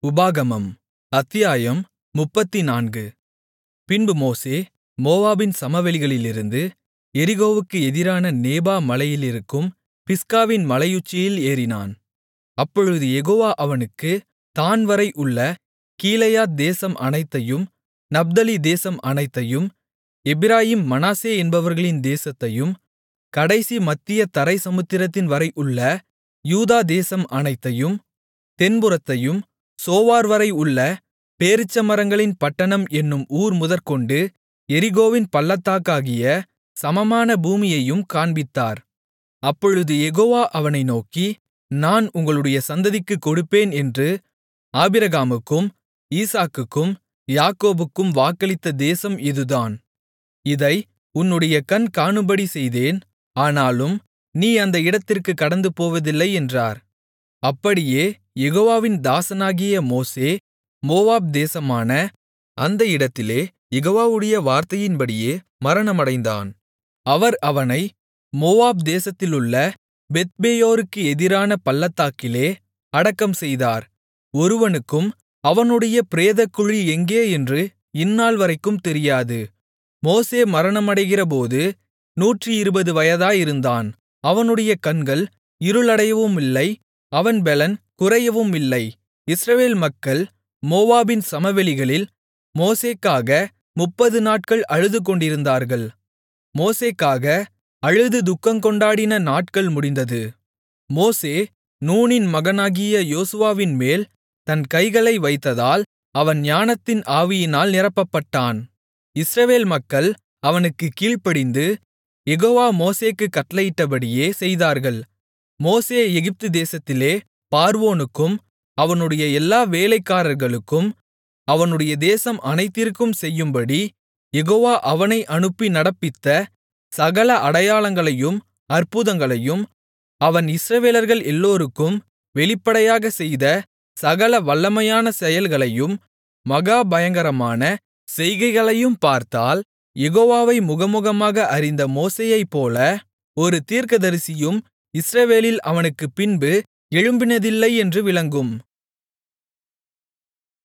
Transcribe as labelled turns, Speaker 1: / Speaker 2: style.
Speaker 1: உபாகமம் அத்தியாயம் முப்பத்துநான்கு பின்பு மோசே மோவாபின் சமவெளிகளிலிருந்து எரிகோவுக்கு எதிரான நேபோ மலையிலிருக்கும் பிஸ்காவின் மலையுச்சியில் ஏறினான் அப்பொழுது யெகோவா அவனுக்குத் தாண்வரை உள்ள கீலேயாத் தேசம் அனைத்தையும் நப்தலி தேசம் அனைத்தையும் எப்பிராயீம் மனாசே என்பவர்களின் தேசத்தையும் கடைசி மத்திய தரை சமுத்திரத்தின் வரை உள்ள யூதா தேசம் அனைத்தையும் தென்புறத்தையும் சோவார்வரை உள்ள பேரீச்சமரங்களின் பட்டணம் என்னும் ஊர் முதற்கொண்டு எரிகோவின் பள்ளத்தாக்காகிய சமமான பூமியையும் காண்பித்தார் அப்பொழுது யெகோவா அவனை நோக்கி நான் உங்களுடைய சந்ததிக்குக் கொடுப்பேன் என்று ஆபிரகாமுக்கும் ஈசாக்குக்கும் யாக்கோபுக்கும் வாக்களித்த தேசம் இதுதான் இதை உன்னுடைய கண் காணும்படி செய்தேன் ஆனாலும் நீ அந்த இடத்திற்குக் கடந்துபோவதில்லை என்றார் அப்படியே யெகோவாவின் தாசனாகிய மோசே மோவாப் தேசமான அந்த இடத்திலே யெகோவாவுடைய வார்த்தையின்படியே மரணமடைந்தான் அவர் அவனை மோவாப் தேசத்திலுள்ள பெத்பேயோருக்கு எதிரான பள்ளத்தாக்கிலே அடக்கம்செய்தார் ஒருவனுக்கும் அவனுடைய பிரேதக்குழி எங்கே என்று இந்நாள்வரைக்கும் தெரியாது மோசே மரணமடைகிறபோது நூற்றிருபது வயதாயிருந்தான் அவனுடைய கண்கள் இருளடையவுமில்லை அவன் பெலன் குறையவுமில்லை இஸ்ரவேல் மக்கள் மோவாபின் சமவெளிகளில் மோசேக்காக முப்பது நாட்கள் அழுதுகொண்டிருந்தார்கள் மோசேக்காக அழுது துக்கங்கொண்டாடின நாட்கள் முடிந்தது மோசே நூனின் மகனாகிய யோசுவாவின்மேல் தன் கைகளை வைத்ததால் அவன் ஞானத்தின் ஆவியினால் நிரப்பப்பட்டான் இஸ்ரவேல் மக்கள் அவனுக்குக் கீழ்ப்படிந்து யெகோவா மோசேக்குக் கட்டளையிட்டபடியே செய்தார்கள் மோசே எகிப்து தேசத்திலே பார்வோனுக்கும் அவனுடைய எல்லா வேலைக்காரர்களுக்கும் அவனுடைய தேசம் அனைத்திற்கும் செய்யும்படி யெகோவா அவனை அனுப்பி நடப்பித்த சகல அடையாளங்களையும் அற்புதங்களையும் அவன் இஸ்ரவேலர்கள் எல்லோருக்கும் வெளிப்படையாகச் செய்த சகல வல்லமையான செயல்களையும் மகா பயங்கரமான செய்கைகளையும் பார்த்தால் யெகோவாவை முகமுகமாக அறிந்த மோசேயைப்போல ஒரு தீர்க்கதரிசியும் இஸ்ரவேலில் அவனுக்குப் பின்பு எழும்பினதில்லை என்று விளங்கும்